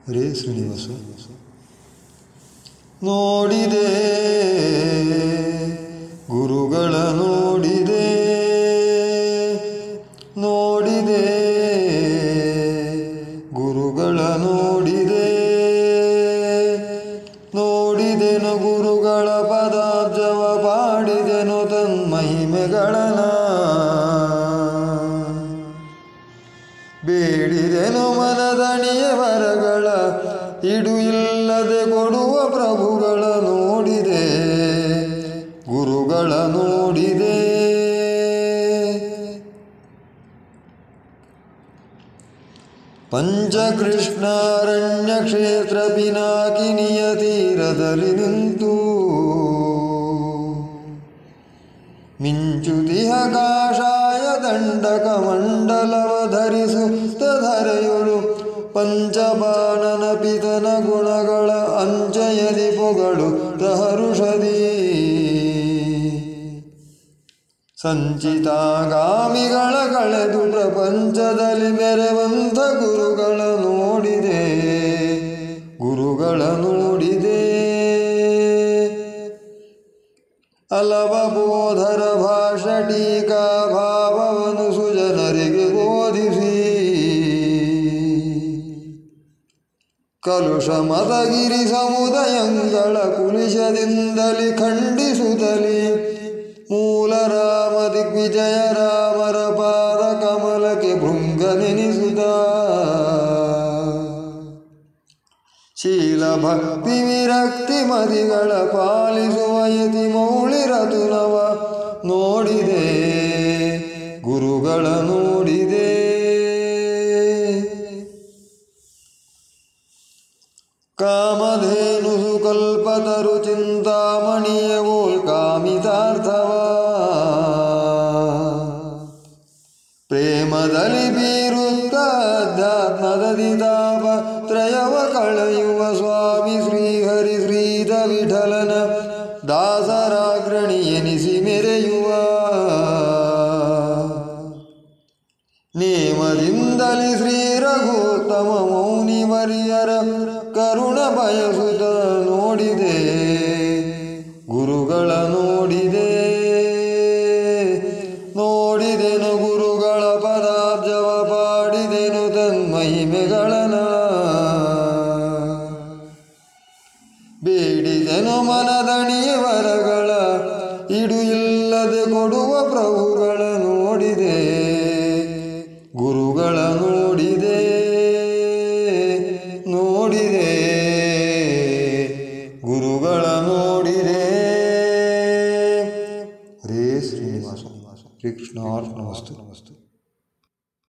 ರೇ ಶ್ರೀನಿವಾಸ ನೋಡಿದೆ ಗುರುಗಳ ನೋಡಿದೆ ನೋಡಿದೆ ಗುರುಗಳ ನೋಡಿದೆ ನೋಡಿದೆನು ಗುರುಗಳ ಪದಾಬ್ಜವ ಪಾಡಿದೆನು ತನ್ಮಹಿಮೆಗಳನ ಬೇಡಿದೆನು ಮನದಣಿಯ ವರಗಳ ಇಡು ಇಲ್ಲದೆ ಕೊಡುವ ಪ್ರಭುಗಳ ನೋಡಿದೆ ಗುರುಗಳ ನೋಡಿದೆ ಪಂಚಕೃಷ್ಣಾರಣ್ಯ ಕ್ಷೇತ್ರ ಪಿನಾಕಿನಿಯ ತೀರದಲ್ಲಿ ನಿಂತು ಮಿಂಚುತಿಹ ಕಾಷಾಯ ದಂಡಕ ಮಂಡಲವ ಧರಿಸುತ್ತ ಧರೆಯುಳು ಪಂಚಬಾಣನ ಪಿತನ ಗುಣಗಳ ಅಂಚಯದಿ ಪೊಗಳು ಹರುಷದಿ ಸಂಚಿತಾಗಾಮಿಗಳ ಕಳೆದು ಪ್ರಪಂಚದಲ್ಲಿ ಮೆರವಂತ ಗುರುಗಳ ನೋಡಿದೆ ಗುರುಗಳ ನೋಡಿದೆ ಅಲವ ಬೋಧರ ಭಾಷ ಟೀಕಾ ಭಾವವನ್ನು ಸುಜನರಿಗೆ ಬೋಧಿಸಿ ಕಲುಷ ಮದಗಿರಿ ಸಮುದಾಯಗಳ ಕುಲಿಶದಿಂದಲಿ ಖಂಡಿಸುತ್ತಲಿ ಮೂಲ ರಾಮ ದಿಗ್ವಿಜಯ ರಾಮರ ಪಾದ ಕಮಲಕ್ಕೆ ಭೃಂಗ ನೆನೆಸುತ್ತ ಶೀಲ ಭಕ್ತಿ ವಿರಕ್ತಿ ಮದಿಗಳ ಪಾಲಿಸುವ ಯತಿ ಮೌಳಿ ರತುನವ ನೋಡಿದೆ ಗುರುಗಳ ನೋಡಿದೆ ಕಾಮಧೇನು ಸುಕಲ್ಪತರು ಚಿಂತಾಮಣಿಯ ಓಲ್ ಕಾಮಿತಾರ್ಥವ ಪ್ರೇಮದಲ್ಲಿ ಬೀರುತ್ತ ಅಧ್ಯಾತ್ಮದದಿ ತಾಪ ತ್ರಯವ ಕಳೆಯುವ ಸ್ವಾಮಿ ಶ್ರೀಹರಿ ಶ್ರೀಧ ವಿಠಲನ ದಾಸರಾಗ್ರಣಿ ಎನಿಸಿ ಮೆರೆಯುವ ನೇಮದಿಂದಲಿ ಶ್ರೀ ರಘುತ್ತಮ ಮೌನಿ ವರಿಯರ ಕರುಣ ಬಯಸುತ್ತ ನೋಡಿದೆ ಗುರುಗಳ ನೋಡಿದೆ ನೋಡಿದೆನು ಗುರುಗಳ ಪದಾಬ್ಜವ ಪಾಡಿದೆನು ತನ್ಮಹಿಮೆಗಳನ ಬೇಡಿದೆನು ಮನದಣಿಯ ವರಗಳ ಇಡು ಇಲ್ಲದೆ ಕೊಡುವ ಪ್ರಭುಗಳ ನೋಡಿದೆ ಗುರುಗಳ ನೋಡಿದೆ ನೋಡಿದೆ ಗುರುಗಳ ನೋಡಿದೆ ಹರೇ ಶ್ರೀನಿವಾಸ ಕೃಷ್ಣಾರ್ಪಣಮಸ್ತು ನಮಸ್ತು